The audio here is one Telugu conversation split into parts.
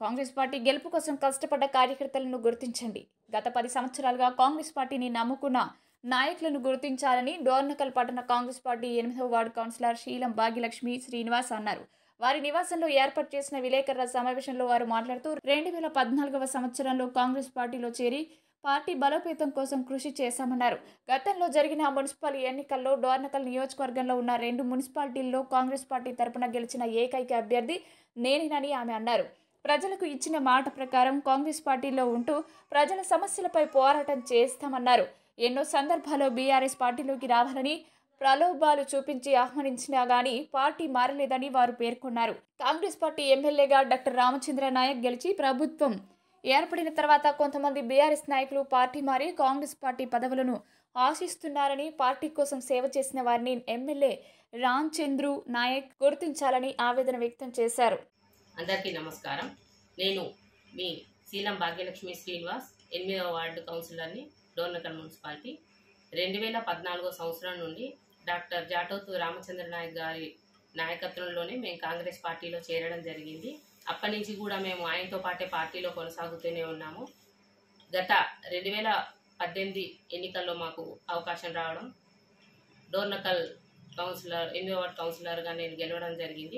కాంగ్రెస్ పార్టీ గెలుపు కోసం కష్టపడ్డ కార్యకర్తలను గుర్తించండి గత పది సంవత్సరాలుగా కాంగ్రెస్ పార్టీని నమ్ముకున్న నాయకులను గుర్తించాలని డోర్నకల్ పట్టణ కాంగ్రెస్ పార్టీ ఎనిమిదవ వార్డు కౌన్సిలర్ శీలం భాగ్యలక్ష్మి శ్రీనివాస్ అన్నారు వారి నివాసంలో ఏర్పాటు చేసిన విలేకరుల సమావేశంలో వారు మాట్లాడుతూ రెండు వేల పద్నాలుగవ సంవత్సరంలో కాంగ్రెస్ పార్టీలో చేరి పార్టీ బలోపేతం కోసం కృషి చేశామన్నారు గతంలో జరిగిన మున్సిపల్ ఎన్నికల్లో డోర్నకల్ నియోజకవర్గంలో ఉన్న రెండు మున్సిపాలిటీల్లో కాంగ్రెస్ పార్టీ తరపున గెలిచిన ఏకైక అభ్యర్థి నేనేనని ఆమె అన్నారు ప్రజలకు ఇచ్చిన మాట ప్రకారం కాంగ్రెస్ పార్టీలో ఉంటూ ప్రజల సమస్యలపై పోరాటం చేస్తామన్నారు ఎన్నో సందర్భాల్లో బీఆర్ఎస్ పార్టీలోకి రావాలని ప్రలోభాలు చూపించి ఆహ్వానించినా గానీ పార్టీ మారలేదని వారు పేర్కొన్నారు కాంగ్రెస్ పార్టీ ఎమ్మెల్యేగా డాక్టర్ రామచంద్ర నాయక్ గెలిచి ప్రభుత్వం ఏర్పడిన తర్వాత కొంతమంది బీఆర్ఎస్ నాయకులు పార్టీ మారి కాంగ్రెస్ పార్టీ పదవులను ఆశిస్తున్నారని పార్టీ కోసం సేవ చేసిన వారిని ఎమ్మెల్యే రామ్ చంద్రు నాయక్ గుర్తించాలని ఆవేదన వ్యక్తం చేశారు అందరికీ నమస్కారం నేను మీ శీలం భాగ్యలక్ష్మి శ్రీనివాస్ ఎనిమిదవ వార్డు కౌన్సిలర్ని డోర్నకల్ మున్సిపాలిటీ రెండు వేల పద్నాలుగో సంవత్సరం నుండి డాక్టర్ జాటోతు రామచంద్ర నాయక్ గారి నాయకత్వంలోనే మేము కాంగ్రెస్ పార్టీలో చేరడం జరిగింది అప్పటి నుంచి కూడా మేము ఆయనతో పాటే పార్టీలో కొనసాగుతూనే ఉన్నాము గత రెండు వేల పద్దెనిమిది ఎన్నికల్లో మాకు అవకాశం రావడం డోర్నకల్ కౌన్సిలర్ ఎనిమిదవ వార్డు కౌన్సిలర్గా నేను గెలవడం జరిగింది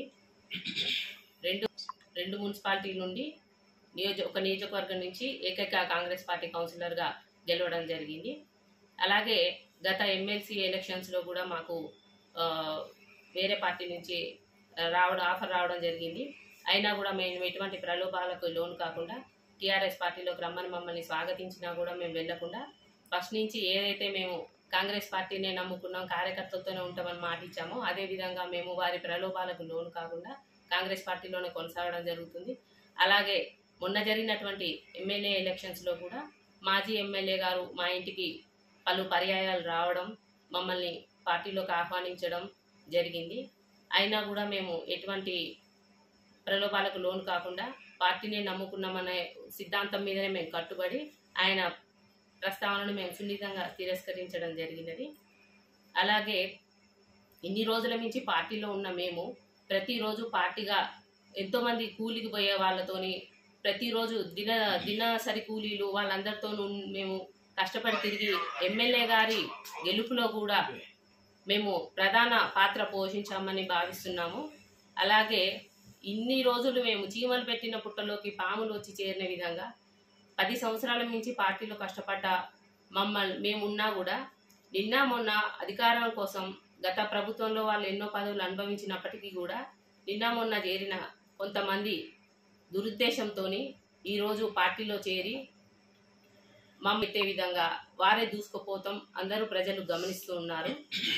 రెండు రెండు మున్సిపాలిటీ నుండి నియోజక ఒక నియోజకవర్గం నుంచి ఏకైక కాంగ్రెస్ పార్టీ కౌన్సిలర్గా గెలవడం జరిగింది అలాగే గత ఎమ్మెల్సీ ఎలక్షన్స్లో కూడా మాకు ఆ, వేరే పార్టీ నుంచి రావడం ఆఫర్ రావడం జరిగింది అయినా కూడా మేము ఎటువంటి ప్రలోభాలకు లోను కాకుండా టీఆర్ఎస్ పార్టీలోకి రమ్మని మమ్మల్ని స్వాగతించినా కూడా మేము వెళ్ళకుండా ఫస్ట్ నుంచి ఏదైతే మేము కాంగ్రెస్ పార్టీనే నమ్ముకున్నాం కార్యకర్తలతోనే ఉంటామని మాట ఇచ్చామో అదే విధంగా మేము వారి ప్రలోభాలకు లోను కాకుండా కాంగ్రెస్ పార్టీలోనే కొనసాగడం జరుగుతుంది అలాగే మొన్న జరిగినటువంటి ఎమ్మెల్యే ఎలక్షన్స్లో కూడా మాజీ ఎమ్మెల్యే గారు మా ఇంటికి పలు పర్యాయాలు రావడం మమ్మల్ని పార్టీలోకి ఆహ్వానించడం జరిగింది అయినా కూడా మేము ఎటువంటి ప్రలోభాలకు లోను కాకుండా పార్టీనే నమ్ముకున్నామనే సిద్ధాంతం మీదనే మేము కట్టుబడి ఆయన ప్రస్తావనను మేము సున్నితంగా తిరస్కరించడం జరిగినది అలాగే ఇన్ని రోజుల నుంచి పార్టీలో ఉన్న మేము ప్రతిరోజు పార్టీగా ఎంతోమంది కూలికి పోయే వాళ్ళతోని ప్రతిరోజు దిన దినసరి కూలీలు వాళ్ళందరితో మేము కష్టపడి తిరిగి ఎమ్మెల్యే గారి గెలుపులో కూడా మేము ప్రధాన పాత్ర పోషించామని భావిస్తున్నాము అలాగే ఇన్ని రోజులు మేము చీమలు పెట్టిన పుట్టలోకి పాములు వచ్చి చేరిన విధంగా పది సంవత్సరాల నుంచి పార్టీలో కష్టపడ్డ మమ్మల్ని మేమున్నా కూడా నిన్న మొన్న అధికారం కోసం గత ప్రభుత్వంలో వాళ్ళు ఎన్నో పదవులు అనుభవించినప్పటికీ కూడా నిన్న మొన్న చేరిన కొంతమంది దురుద్దేశంతో ఈరోజు పార్టీలో చేరి మమ్మెత్తే విధంగా వారే దూసుకుపోతాం అందరూ ప్రజలు గమనిస్తూ ఉన్నారు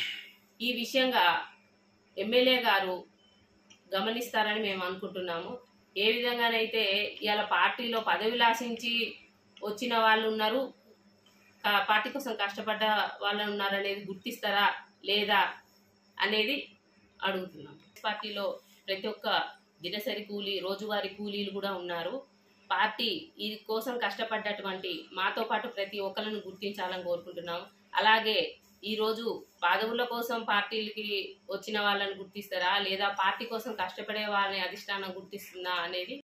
ఈ విషయంగా ఎమ్మెల్యే గారు గమనిస్తారని మేము అనుకుంటున్నాము ఏ విధంగానైతే ఇవాళ పార్టీలో పదవి ఆశించి వచ్చిన వాళ్ళు ఉన్నారు కా- పార్టీ కోసం కష్టపడ్డ వాళ్ళు ఉన్నారు అనేది గుర్తిస్తారా లేదా అనేది అడుగుతున్నాం పార్టీలో ప్రతి ఒక్క దినసరి కూలీ రోజువారీ కూలీలు కూడా ఉన్నారు పార్టీ ఈ కోసం కష్టపడ్డటువంటి మాతో పాటు ప్రతి ఒక్కరిని గుర్తించాలని కోరుకుంటున్నాం అలాగే ఈ రోజు పదవుల కోసం పార్టీలకి వచ్చిన వాళ్ళని గుర్తిస్తారా లేదా పార్టీ కోసం కష్టపడే వాళ్ళని అధిష్టానం గుర్తిస్తుందా అనేది